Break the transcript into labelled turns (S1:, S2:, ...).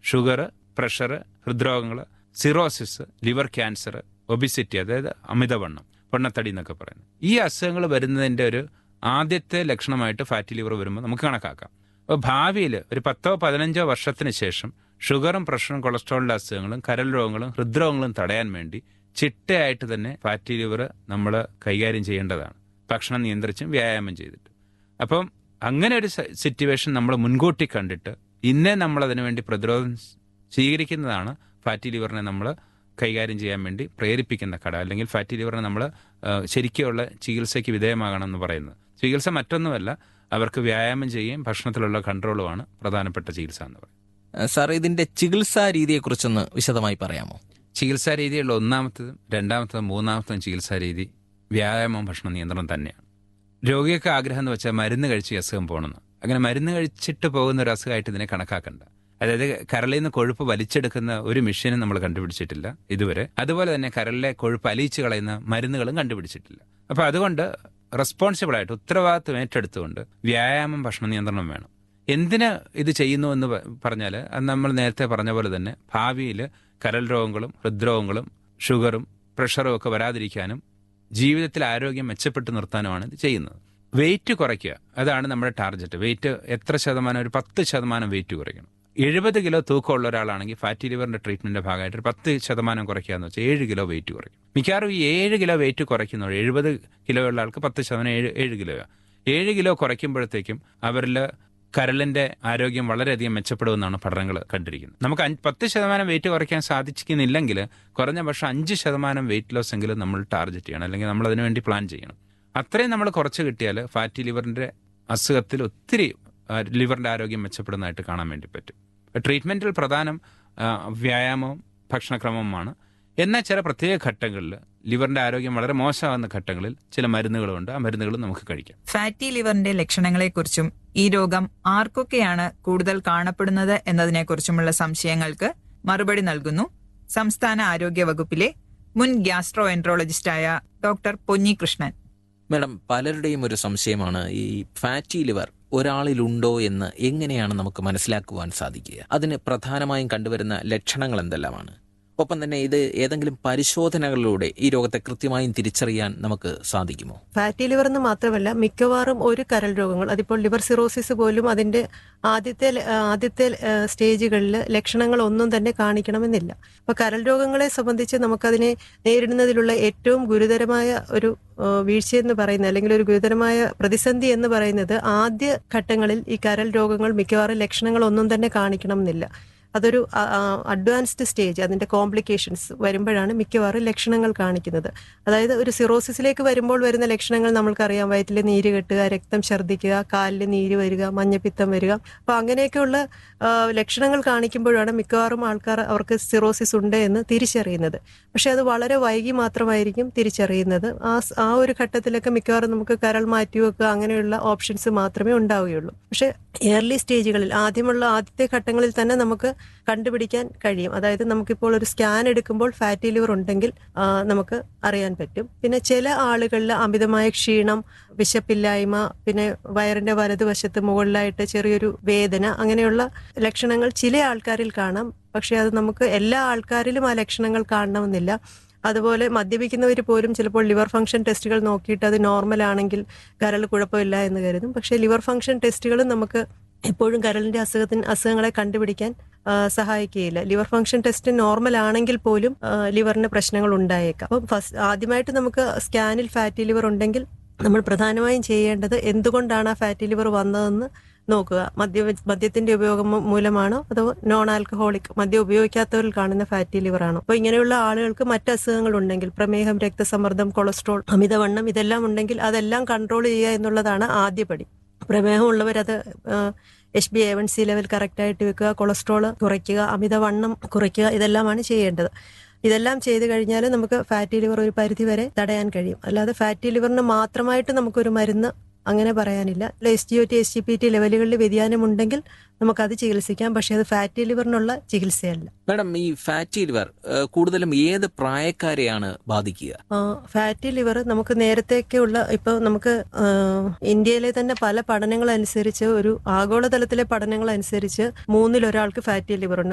S1: sugar pressure ഹൃദ്രോഗങ്ങൾ cirrhosis liver cancer obesity അതായത് അമിതവണ്ണം പൊണ്ണത്തടി എന്നൊക്കെ പറയുന്നത് ഈ അസുഖങ്ങൾ വരുന്നതിൻ്റെ ഒരു ആദ്യത്തെ ലക്ഷണമായിട്ട് ഫാറ്റി ലിവർ വരുമ്പോൾ നമുക്ക് കണക്കാക്കാം അപ്പോൾ ഭാവിയിൽ ഒരു പത്തോ പതിനഞ്ചോ വർഷത്തിന് ശേഷം ഷുഗറും പ്രഷറും കൊളസ്ട്രോളിൻ്റെ അസുഖങ്ങളും കരൾ രോഗങ്ങളും ഹൃദ്രോഗങ്ങളും തടയാൻ വേണ്ടി ചിട്ടയായിട്ട് തന്നെ ഫാറ്റി ലിവർ നമ്മൾ കൈകാര്യം ചെയ്യേണ്ടതാണ് ഭക്ഷണം നിയന്ത്രിച്ചും വ്യായാമം ചെയ്തിട്ട് അപ്പം അങ്ങനെ ഒരു സിറ്റുവേഷൻ നമ്മൾ മുൻകൂട്ടി കണ്ടിട്ട് ഇന്നേ നമ്മൾ അതിനു വേണ്ടി പ്രതിരോധം സ്വീകരിക്കുന്നതാണ് ഫാറ്റി ലിവറിനെ നമ്മൾ കൈകാര്യം ചെയ്യാൻ വേണ്ടി പ്രേരിപ്പിക്കുന്ന കട അല്ലെങ്കിൽ ഫാറ്റി ലിവറിനെ നമ്മൾ ശരിക്കുള്ള ചികിത്സയ്ക്ക് വിധേയമാകണം എന്ന് പറയുന്നത് ചികിത്സ മറ്റൊന്നുമല്ല അവർക്ക് വ്യായാമം ചെയ്യുകയും ഭക്ഷണത്തിലുള്ള കൺട്രോളുമാണ് പ്രധാനപ്പെട്ട ചികിത്സ എന്ന് പറയുന്നത്
S2: ഏഹ് സാർ ഇതിന്റെ ചികിത്സാ രീതിയെക്കുറിച്ചൊന്ന് വിശദമായി പറയാമോ
S1: ചികിത്സാ രീതിയുള്ള ഒന്നാമത്തതും രണ്ടാമത്തതും മൂന്നാമത്തതും ചികിത്സാ രീതി വ്യായാമം ഭക്ഷണ നിയന്ത്രണം തന്നെയാണ് രോഗിയൊക്കെ ആഗ്രഹം എന്ന് വെച്ചാൽ മരുന്ന് കഴിച്ച് ഈ അസുഖം പോകണമെന്ന് അങ്ങനെ മരുന്ന് കഴിച്ചിട്ട് പോകുന്ന ഒരു അസുഖമായിട്ട് ഇതിനെ കണക്കാക്കണ്ട അതായത് കരളിൽ നിന്ന് കൊഴുപ്പ് വലിച്ചെടുക്കുന്ന ഒരു മെഷീനും നമ്മൾ കണ്ടുപിടിച്ചിട്ടില്ല ഇതുവരെ അതുപോലെ തന്നെ കരളിലെ കൊഴുപ്പ് അലിയിച്ച് കളയുന്ന മരുന്നുകളും കണ്ടുപിടിച്ചിട്ടില്ല അപ്പൊ അതുകൊണ്ട് റെസ്പോൺസിബിൾ ആയിട്ട് ഉത്തരവാദിത്വം ഏറ്റെടുത്തുകൊണ്ട് വ്യായാമം ഭക്ഷണ നിയന്ത്രണം വേണം എന്തിന് ഇത് ചെയ്യുന്നു എന്ന് പ- പറഞ്ഞാൽ അത് നമ്മൾ നേരത്തെ പറഞ്ഞ പോലെ തന്നെ ഭാവിയിൽ കരൾ രോഗങ്ങളും ഹൃദ്രോഗങ്ങളും ഷുഗറും പ്രഷറും ഒക്കെ വരാതിരിക്കാനും ജീവിതത്തിൽ ആരോഗ്യം മെച്ചപ്പെട്ട് നിർത്താനുമാണ് ഇത് ചെയ്യുന്നത് വെയിറ്റ് കുറയ്ക്കുക അതാണ് നമ്മുടെ ടാർഗറ്റ് വെയിറ്റ് എത്ര ശതമാനം ഒരു പത്ത് ശതമാനം വെയിറ്റ് കുറയ്ക്കണം എഴുപത് കിലോ തൂക്കമുള്ള ഒരാളാണെങ്കിൽ ഫാറ്റി ലിവറിന്റെ ട്രീറ്റ്മെന്റിന്റെ ഭാഗമായിട്ട് ഒരു പത്ത് ശതമാനം കുറയ്ക്കുക എന്ന് വെച്ചാൽ ഏഴ് കിലോ വെയിറ്റ് കുറയ്ക്കും മിക്കവാറും ഈ ഏഴ് കിലോ വെയിറ്റ് കുറയ്ക്കുന്നവർ എഴുപത് കിലോ ഉള്ള ആൾക്ക് പത്ത് ശതമാനം ഏഴ് ഏഴ് കിലോയാണ് ഏഴ് കിലോ കുറയ്ക്കുമ്പോഴത്തേക്കും അവരിൽ കരളിന്റെ ആരോഗ്യം വളരെയധികം മെച്ചപ്പെടുമെന്നാണ് പഠനങ്ങൾ കണ്ടിരിക്കുന്നത് നമുക്ക് അഞ്ച് പത്ത് ശതമാനം വെയിറ്റ് കുറയ്ക്കാൻ സാധിക്കുന്നില്ലെങ്കിൽ കുറഞ്ഞ പക്ഷം അഞ്ച് ശതമാനം വെയിറ്റ് ലോസ് എങ്കിലും നമ്മൾ ടാർഗറ്റ് ചെയ്യണം അല്ലെങ്കിൽ നമ്മൾ അതിനുവേണ്ടി പ്ലാൻ ചെയ്യണം അത്രയും നമ്മൾ കുറച്ച് കിട്ടിയാൽ ഫാറ്റി ലിവറിന്റെ അസുഖത്തിൽ ഒത്തിരി ആ, ലിവറിന്റെ ആരോഗ്യം മെച്ചപ്പെടുന്നതായിട്ട് കാണാൻ വേണ്ടി പറ്റും ട്രീറ്റ്മെന്റിൽ പ്രധാനം ആ, വ്യായാമവും ഭക്ഷണക്രമവുമാണ് എന്നാൽ ചില പ്രത്യേക ഘട്ടങ്ങളിൽ ലിവറിന്റെ ആരോഗ്യം വളരെ മോശമാകുന്ന ഘട്ടങ്ങളിൽ ചില മരുന്നുകളുണ്ട് ആ മരുന്നുകൾ നമുക്ക് കഴിക്കാം
S3: ഫാറ്റി ലിവറിന്റെ ലക്ഷണങ്ങളെക്കുറിച്ചും ഈ രോഗം ആർക്കൊക്കെയാണ് കൂടുതൽ കാണപ്പെടുന്നത് എന്നതിനെക്കുറിച്ചുമുള്ള സംശയങ്ങൾക്ക് മറുപടി നൽകുന്നു സംസ്ഥാന ആരോഗ്യ വകുപ്പിലെ മുൻ ഗ്യാസ്ട്രോ എൻട്രോളജിസ്റ്റായ ഡോക്ടർ പൊന്നികൃഷ്ണൻ
S2: മാഡം പലരുടെയും ഒരു സംശയമാണ് ഈ ഫാറ്റി ലിവർ ഒരാളിലുണ്ടോ എന്ന് എങ്ങനെയാണ് നമുക്ക് മനസ്സിലാക്കുവാൻ സാധിക്കുക അതിന് പ്രധാനമായും കണ്ടുവരുന്ന ലക്ഷണങ്ങൾ എന്തെല്ലാമാണ് ഒപ്പം തന്നെ ഇത് ഏതെങ്കിലും പരിശോധനകളിലൂടെ ഈ രോഗത്തെ കൃത്യമായും തിരിച്ചറിയാൻ നമുക്ക് സാധിക്കുമോ
S4: ഫാറ്റി ലിവർ എന്ന് മാത്രമല്ല മിക്കവാറും ഒരു കരൾ രോഗങ്ങൾ അതിപ്പോൾ ലിവർ സിറോസിസ് പോലും അതിന്റെ ആദ്യത്തെ ല- ആദ്യത്തെ സ്റ്റേജുകളിൽ ലക്ഷണങ്ങൾ ഒന്നും തന്നെ കാണിക്കണമെന്നില്ല അപ്പൊ കരൾ രോഗങ്ങളെ സംബന്ധിച്ച് നമുക്കതിനെ നേരിടുന്നതിലുള്ള ഏറ്റവും ഗുരുതരമായ ഒരു ആ, വീഴ്ചയെന്ന് പറയുന്നത് അല്ലെങ്കിൽ ഒരു ഗുരുതരമായ പ്രതിസന്ധി എന്ന് പറയുന്നത് ആദ്യ ഘട്ടങ്ങളിൽ ഈ കരൾ രോഗങ്ങൾ മിക്കവാറും ലക്ഷണങ്ങൾ ഒന്നും തന്നെ കാണിക്കണമെന്നില്ല അതൊരു അഡ്വാൻസ്ഡ് സ്റ്റേജ് അതിന്റെ കോംപ്ലിക്കേഷൻസ് വരുമ്പോഴാണ് മിക്കവാറും ലക്ഷണങ്ങൾ കാണിക്കുന്നത് അതായത് ഒരു സിറോസിസിലേക്ക് വരുമ്പോൾ വരുന്ന ലക്ഷണങ്ങൾ നമ്മൾക്കറിയാം വയറ്റിൽ നീര് കെട്ടുക രക്തം ഛർദ്ദിക്കുക കാലിൽ നീര് വരിക മഞ്ഞപ്പിത്തം വരിക അപ്പൊ അങ്ങനെയൊക്കെയുള്ള ആ, ലക്ഷണങ്ങൾ കാണിക്കുമ്പോഴാണ് മിക്കവാറും ആൾക്കാർ അവർക്ക് സിറോസിസ് ഉണ്ട് എന്ന് തിരിച്ചറിയുന്നത് പക്ഷെ അത് വളരെ വൈകി മാത്രമായിരിക്കും തിരിച്ചറിയുന്നത് ആ സ്- ആ ഒരു ഘട്ടത്തിലൊക്കെ മിക്കവാറും നമുക്ക് കരൾ മാറ്റിവെക്കുക അങ്ങനെയുള്ള ഓപ്ഷൻസ് മാത്രമേ ഉണ്ടാവുകയുള്ളൂ പക്ഷെ ഏർലി സ്റ്റേജുകളിൽ ആദ്യമുള്ള ആദ്യത്തെ ഘട്ടങ്ങളിൽ തന്നെ നമുക്ക് കണ്ടുപിടിക്കാൻ കഴിയും അതായത് നമുക്കിപ്പോൾ ഒരു സ്കാൻ എടുക്കുമ്പോൾ ഫാറ്റി ലിവർ ഉണ്ടെങ്കിൽ ആ, നമുക്ക് അറിയാൻ പറ്റും പിന്നെ ചില ആളുകളിൽ അമിതമായ ക്ഷീണം വിശപ്പില്ലായ്മ പിന്നെ വയറിന്റെ വലതുവശത്ത് മുകളിലായിട്ട് ചെറിയൊരു വേദന അങ്ങനെയുള്ള ലക്ഷണങ്ങൾ ചില ആൾക്കാരിൽ കാണാം പക്ഷെ അത് നമുക്ക് എല്ലാ ആൾക്കാരിലും ആ ലക്ഷണങ്ങൾ കാണണമെന്നില്ല അതുപോലെ മദ്യപിക്കുന്നവർ പോലും ചിലപ്പോൾ ലിവർ ഫംഗ്ഷൻ ടെസ്റ്റുകൾ നോക്കിയിട്ട് അത് നോർമൽ ആണെങ്കിൽ കരൾ കുഴപ്പമില്ല എന്ന് കരുതും പക്ഷേ ലിവർ ഫംഗ്ഷൻ ടെസ്റ്റുകളും നമുക്ക് എപ്പോഴും കരളിന്റെ അസുഖത്തിന് അസുഖങ്ങളെ കണ്ടുപിടിക്കാൻ ആ, സഹായിക്കുകയില്ല ലിവർ ഫംഗ്ഷൻ ടെസ്റ്റ് നോർമൽ ആണെങ്കിൽ പോലും ആ, ലിവറിന് പ്രശ്നങ്ങൾ ഉണ്ടായേക്കാം അപ്പം ഫസ്റ്റ് ആദ്യമായിട്ട് നമുക്ക് സ്കാനിൽ ഫാറ്റി ലിവർ ഉണ്ടെങ്കിൽ നമ്മൾ പ്രധാനമായും ചെയ്യേണ്ടത് എന്തുകൊണ്ടാണ് ആ ഫാറ്റി ലിവർ വന്നതെന്ന് നോക്കുക മദ്യ മദ്യത്തിന്റെ ഉപയോഗം മൂ- മൂലമാണോ അതോ നോൺ ആൽക്കഹോളിക് മദ്യം ഉപയോഗിക്കാത്തവരിൽ കാണുന്ന ഫാറ്റി ലിവർ ആണോ അപ്പൊ ഇങ്ങനെയുള്ള ആളുകൾക്ക് മറ്റ് അസുഖങ്ങൾ ഉണ്ടെങ്കിൽ പ്രമേഹം രക്തസമ്മർദ്ദം കൊളസ്ട്രോൾ അമിതവണ്ണം ഇതെല്ലാം ഉണ്ടെങ്കിൽ അതെല്ലാം കൺട്രോൾ ചെയ്യുക എന്നുള്ളതാണ് ആദ്യപടി പ്രമേഹം ഉള്ളവരത് H B A one C level കറക്റ്റായിട്ട് വെക്കുക കൊളസ്ട്രോൾ കുറയ്ക്കുക അമിതവണ്ണം കുറയ്ക്കുക ഇതെല്ലാമാണ് ചെയ്യേണ്ടത് ഇതെല്ലാം ചെയ്തു കഴിഞ്ഞാൽ നമുക്ക് ഫാറ്റി ലിവർ ഒരു പരിധി വരെ തടയാൻ കഴിയും അല്ലാതെ ഫാറ്റി ലിവറിന് മാത്രമായിട്ട് നമുക്കൊരു മരുന്ന് അങ്ങനെ പറയാനില്ല S G O T S G P T ലെവലുകളിൽ വ്യതിയാനമുണ്ടെങ്കിൽ നമുക്കത് ചികിത്സിക്കാം പക്ഷേ അത് ഫാറ്റി ലിവറിനുള്ള ചികിത്സയല്ല
S2: മാഡം ഈ ഫാറ്റി ലിവർ ഏഹ്, കൂടുതലും ഏത് പ്രായക്കാരെയാണ് ബാധിക്കുക
S4: ആ, ഫാറ്റി ലിവർ നമുക്ക് നേരത്തെയൊക്കെയുള്ള ഇപ്പൊ നമുക്ക് ആ, ഇന്ത്യയിലെ തന്നെ പല പഠനങ്ങൾ അനുസരിച്ച് ഒരു ആഗോളതലത്തിലെ പഠനങ്ങൾ അനുസരിച്ച് മൂന്നിൽ ഒരാൾക്ക് ഫാറ്റി ലിവർ ഉണ്ട്